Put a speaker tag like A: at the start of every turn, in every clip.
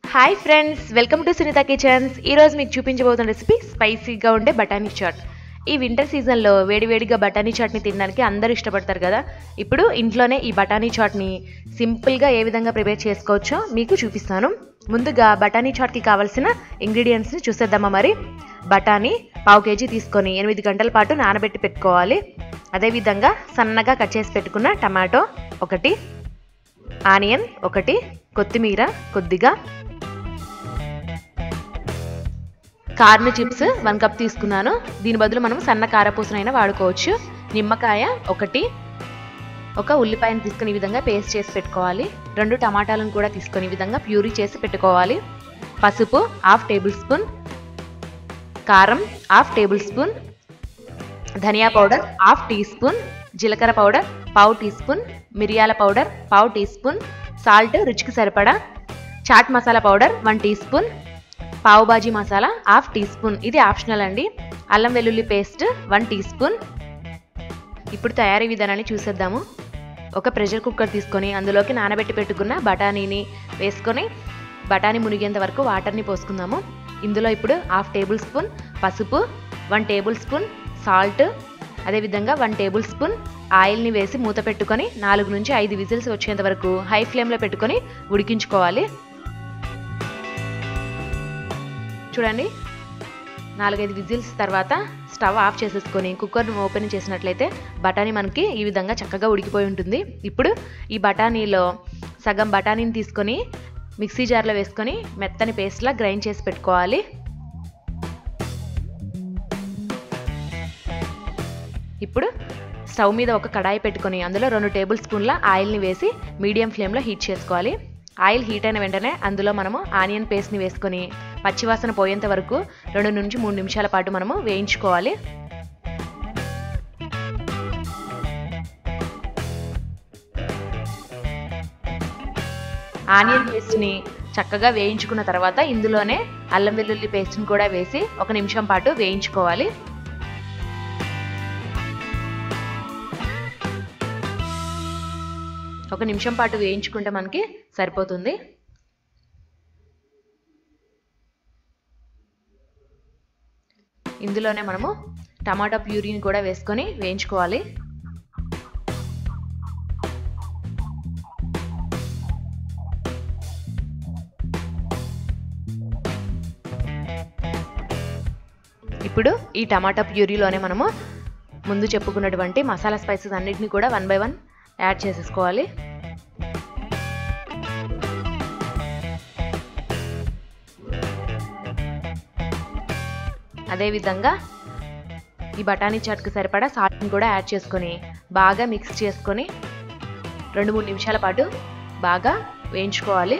A: hi friends welcome to Sunitha kitchens ఈరోజు మీకు చూపించబోతున్న recipe స్పైసీగా ఉండే బఠానీ చాట్ ఈ వింటర్ సీజన్లో వేడివేడిగా బఠానీ చాట్ని తినడానికి అందరూ ఇష్టపడతారు కదా ఇప్పుడు ఇంట్లోనే ఈ బఠానీ చాట్ని సింపుల్గా ఏ విధంగా ప్రిపేర్ చేసుకోవచ్చో మీకు చూపిస్తాను ముందుగా బఠానీ చాట్కి కావాల్సిన ఇంగ్రీడియంట్స్ని చూసేద్దామా మరి బఠానీ పావు కేజీ తీసుకొని ఎనిమిది గంటల పాటు నానబెట్టి పెట్టుకోవాలి అదేవిధంగా సన్నగా కట్ చేసి పెట్టుకున్న టమాటో ఒకటి ఆనియన్ ఒకటి కొత్తిమీర కొద్దిగా కార్న్ చిప్స్ వన్ కప్ తీసుకున్నాను దీని బదులు మనం సన్న కారపూసనైనా వాడుకోవచ్చు నిమ్మకాయ ఒకటి ఒక ఉల్లిపాయను తీసుకుని ఈ విధంగా పేస్ట్ చేసి పెట్టుకోవాలి రెండు టమాటాలను కూడా తీసుకొని ఈ విధంగా ప్యూరీ చేసి పెట్టుకోవాలి పసుపు హాఫ్ టేబుల్ స్పూన్ కారం హాఫ్ టేబుల్ స్పూన్ ధనియా పౌడర్ హాఫ్ టీ స్పూన్ జీలకర్ర పౌడర్ పావు టీ స్పూన్ మిరియాల పౌడర్ పావు టీ స్పూన్ సాల్ట్ రుచికి సరిపడా chaat masala powder one teaspoon pav bhaji masala half teaspoon ఇది ఆప్షనల్ అండి అల్లం వెల్లుల్లి పేస్ట్ వన్ టీ స్పూన్ ఇప్పుడు తయారీ విధానాన్ని చూసేద్దాము ఒక ప్రెషర్ కుక్కర్ తీసుకొని అందులోకి నానబెట్టి పెట్టుకున్న బఠానీని వేసుకొని బఠానీ మునిగేంత వరకు వాటర్ని పోసుకుందాము ఇందులో ఇప్పుడు హాఫ్ టేబుల్ స్పూన్ పసుపు వన్ టేబుల్ స్పూన్ సాల్ట్ అదేవిధంగా వన్ టేబుల్ స్పూన్ ఆయిల్ని వేసి మూత పెట్టుకొని నాలుగు నుంచి ఐదు విజిల్స్ వచ్చేంత వరకు హై ఫ్లేమ్లో పెట్టుకొని ఉడికించుకోవాలి చూడండి నాలుగైదు విజిల్స్ తర్వాత స్టవ్ ఆఫ్ చేసేసుకొని కుక్కర్ను ఓపెన్ చేసినట్లయితే బఠానీ మనకి ఈ విధంగా చక్కగా ఉడికిపోయి ఉంటుంది ఇప్పుడు ఈ బఠానీలో సగం బఠానీని తీసుకొని మిక్సీ జార్లో వేసుకొని మెత్తని పేస్ట్లా గ్రైండ్ చేసి పెట్టుకోవాలి ఇప్పుడు స్టవ్ మీద ఒక కడాయి పెట్టుకొని అందులో రెండు టేబుల్ స్పూన్ల ఆయిల్ని వేసి మీడియం ఫ్లేమ్లో హీట్ చేసుకోవాలి ఆయిల్ హీట్ అయిన వెంటనే అందులో మనము ఆనియన్ పేస్ట్ని వేసుకొని పచ్చివాసన పోయేంత వరకు రెండు నుంచి మూడు నిమిషాల పాటు మనము వేయించుకోవాలి ఆనియన్ పేస్ట్ని చక్కగా వేయించుకున్న తర్వాత ఇందులోనే అల్లం వెల్లుల్లి పేస్ట్ని కూడా వేసి ఒక నిమిషం పాటు వేయించుకోవాలి ఒక నిమిషం పాటు వేయించుకుంటే మనకి సరిపోతుంది ఇందులోనే మనము టమాటా ప్యూరీని కూడా వేసుకొని వేయించుకోవాలి ఇప్పుడు ఈ టమాటా ప్యూరీలోనే మనము ముందు చెప్పుకున్నటువంటి మసాలా స్పైసెస్ అన్నిటిని కూడా వన్ బై వన్ యాడ్ చేసేసుకోవాలి అదేవిధంగా ఈ బఠానీ చాట్కి సరిపడా సాల్ట్ని కూడా యాడ్ చేసుకొని బాగా మిక్స్ చేసుకొని రెండు మూడు నిమిషాల పాటు బాగా వేయించుకోవాలి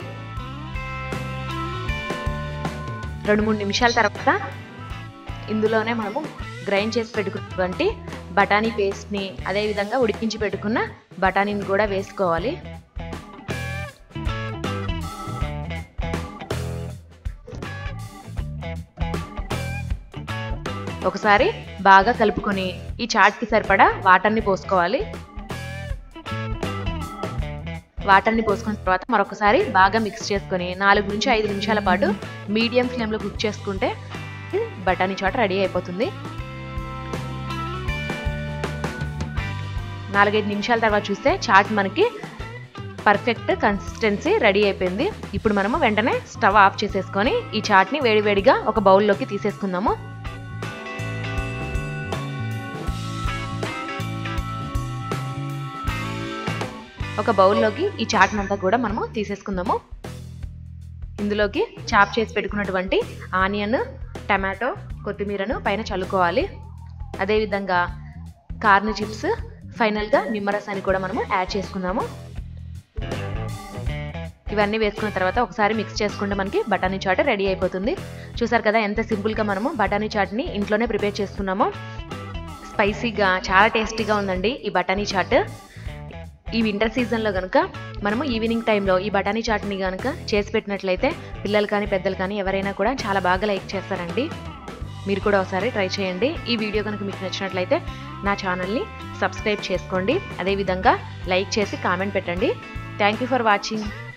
A: రెండు మూడు నిమిషాల తర్వాత ఇందులోనే మనము గ్రైండ్ చేసి పెట్టుకున్నటువంటి బఠానీ పేస్ట్ని అదేవిధంగా ఉడికించి పెట్టుకున్న బఠానీని కూడా వేసుకోవాలి ఒకసారి బాగా కలుపుకొని ఈ చాట్కి సరిపడా వాటర్ని పోసుకోవాలి వాటర్ని పోసుకున్న తర్వాత మరొకసారి బాగా మిక్స్ చేసుకొని నాలుగు నుంచి ఐదు నిమిషాల పాటు మీడియం ఫ్లేమ్లో కుక్ చేసుకుంటే బఠానీ చాట్ రెడీ అయిపోతుంది నాలుగైదు నిమిషాల తర్వాత చూస్తే చాట్ మనకి పర్ఫెక్ట్ కన్సిస్టెన్సీ రెడీ అయిపోయింది ఇప్పుడు మనము వెంటనే స్టవ్ ఆఫ్ చేసేసుకొని ఈ చాట్ని వేడివేడిగా ఒక బౌల్లోకి తీసేసుకుందాము ఒక బౌల్లోకి ఈ చాట్ని అంతా కూడా మనము తీసేసుకుందాము ఇందులోకి చాప్ చేసి పెట్టుకున్నటువంటి ఆనియన్ టమాటో కొత్తిమీరను పైన చల్లుకోవాలి అదేవిధంగా కార్న్ చిప్స్ ఫైనల్గా నిమ్మరసాన్ని కూడా మనము యాడ్ చేసుకుందాము ఇవన్నీ వేసుకున్న తర్వాత ఒకసారి మిక్స్ చేసుకుంటే మనకి బఠానీ చాట్ రెడీ అయిపోతుంది చూసారు కదా ఎంత సింపుల్గా మనము బఠానీ చాట్ని ఇంట్లోనే ప్రిపేర్ చేసుకున్నామో స్పైసీగా చాలా టేస్టీగా ఉందండి ఈ బఠానీ చాట్ ఈ వింటర్ సీజన్లో కనుక మనము ఈవినింగ్ టైంలో ఈ బఠానీ చాట్ని కనుక చేసి పెట్టినట్లయితే పిల్లలు కానీ పెద్దలు కానీ ఎవరైనా కూడా చాలా బాగా లైక్ చేస్తారండి మీరు కూడా ఒకసారి ట్రై చేయండి ఈ వీడియో కనుక మీకు నచ్చినట్లయితే నా ఛానల్ని సబ్స్క్రైబ్ చేసుకోండి అదేవిధంగా లైక్ చేసి కామెంట్ పెట్టండి థ్యాంక్ యూ ఫర్ వాచింగ్